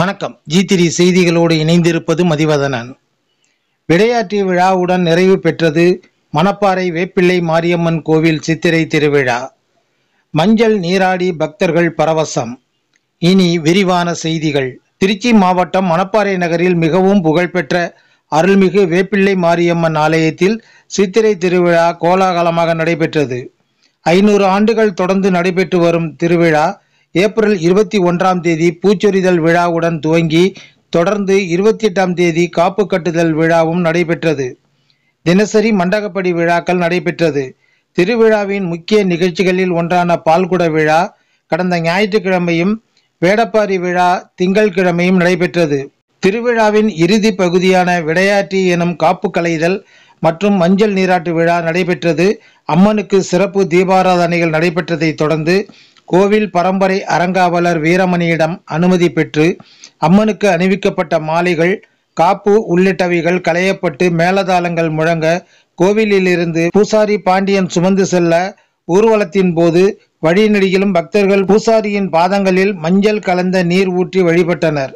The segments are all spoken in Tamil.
வணக்கம் ஜி த்ரீ செய்திகளோடு இணைந்திருப்பது மதிவதனன் விளையாட்டு விழாவுடன் நிறைவு பெற்றது மணப்பாறை வேப்பிள்ளை மாரியம்மன் கோவில் சித்திரை திருவிழா மஞ்சள் நீராடி பக்தர்கள் பரவசம் இனி விரிவான செய்திகள் திருச்சி மாவட்டம் மணப்பாறை நகரில் மிகவும் புகழ்பெற்ற அருள்மிகு வேப்பிள்ளை மாரியம்மன் ஆலயத்தில் சித்திரை திருவிழா கோலாகலமாக நடைபெற்றது ஐநூறு ஆண்டுகள் தொடர்ந்து நடைபெற்று வரும் திருவிழா ஏப்ரல் இருபத்தி ஒன்றாம் தேதி பூச்சொரிதல் விழாவுடன் துவங்கி தொடர்ந்து இருபத்தி எட்டாம் தேதி காப்பு கட்டுதல் விழாவும் நடைபெற்றது தினசரி மண்டகப்படி விழாக்கள் நடைபெற்றது திருவிழாவின் முக்கிய நிகழ்ச்சிகளில் ஒன்றான பால்குட விழா கடந்த ஞாயிற்றுக்கிழமையும் வேடப்பாரி விழா திங்கள்கிழமையும் நடைபெற்றது திருவிழாவின் இறுதி பகுதியான விடையாட்டி எனும் காப்பு கலைதல் மற்றும் மஞ்சள் நீராட்டு விழா நடைபெற்றது அம்மனுக்கு சிறப்பு தீபாராதனைகள் நடைபெற்றதைத் தொடர்ந்து கோவில் பரம்பரை அறங்காவலர் வீரமணியிடம் அனுமதி பெற்று அம்மனுக்கு அணிவிக்கப்பட்ட மாலைகள் காப்பு உள்ளிட்டவைகள் களையப்பட்டு மேலதாளங்கள் முழங்க கோவிலிலிருந்து பூசாரி பாண்டியன் சுமந்து செல்ல ஊர்வலத்தின் போது வழிநெடுகிலும் பக்தர்கள் பூசாரியின் பாதங்களில் மஞ்சள் கலந்த நீர் ஊற்றி வழிபட்டனர்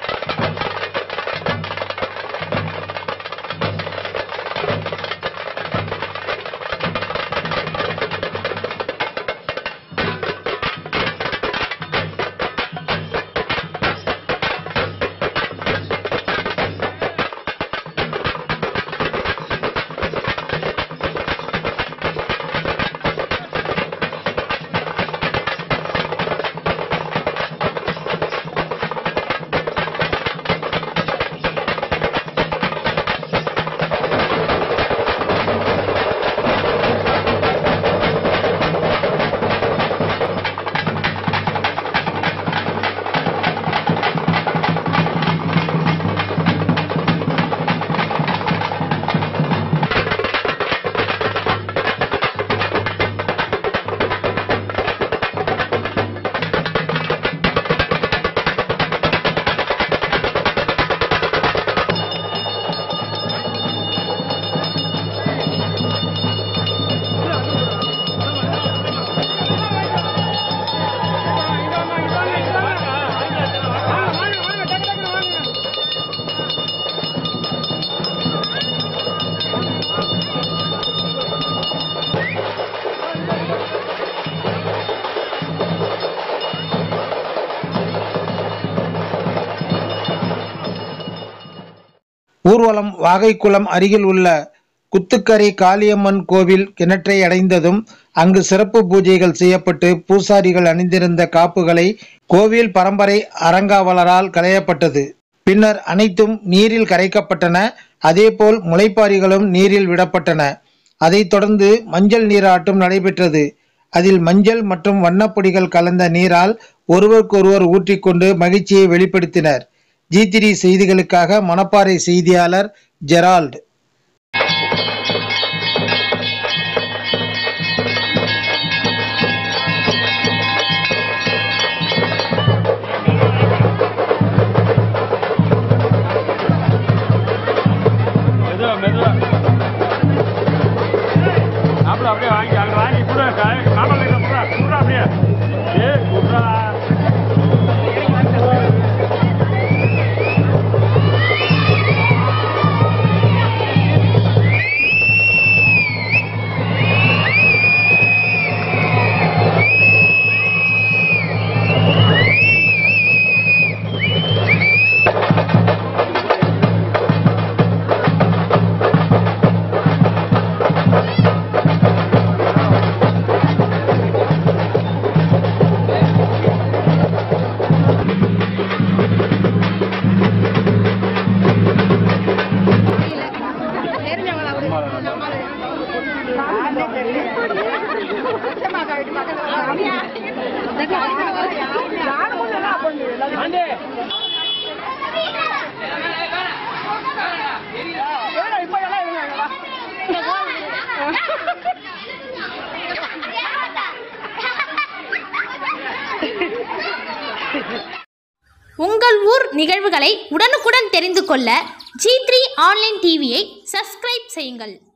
ஊர்வலம் வாகைக்குளம் அருகில் உள்ள குத்துக்கரை காளியம்மன் கோவில் கிணற்றை அடைந்ததும் அங்கு சிறப்பு பூஜைகள் செய்யப்பட்டு பூசாரிகள் அணிந்திருந்த காப்புகளை கோவில் பரம்பரை அறங்காவலரால் களையப்பட்டது பின்னர் அனைத்தும் நீரில் கரைக்கப்பட்டன அதேபோல் முளைப்பாரிகளும் நீரில் விடப்பட்டன அதைத் தொடர்ந்து மஞ்சள் நீராட்டம் நடைபெற்றது அதில் மஞ்சள் மற்றும் வண்ணப்பொடிகள் கலந்த நீரால் ஒருவருக்கொருவர் ஊற்றிக்கொண்டு மகிழ்ச்சியை வெளிப்படுத்தினர் ஜி த்ரீ செய்திகளுக்காக மணப்பாறை செய்தியாளர் ஜெரால்ட் மெதுவா மெதுவா அப்படி அப்படியே வாங்கி அங்கே வாங்கி கூட காமல் குடுறா குடுறா அப்படியே ஏ குடுறா உங்கள் ஊர் நிகழ்வுகளை உடனுக்குடன் தெரிந்து கொள்ள ஜி த்ரீ ஆன்லைன் டிவியை சப்ஸ்கிரைப் செய்யுங்கள்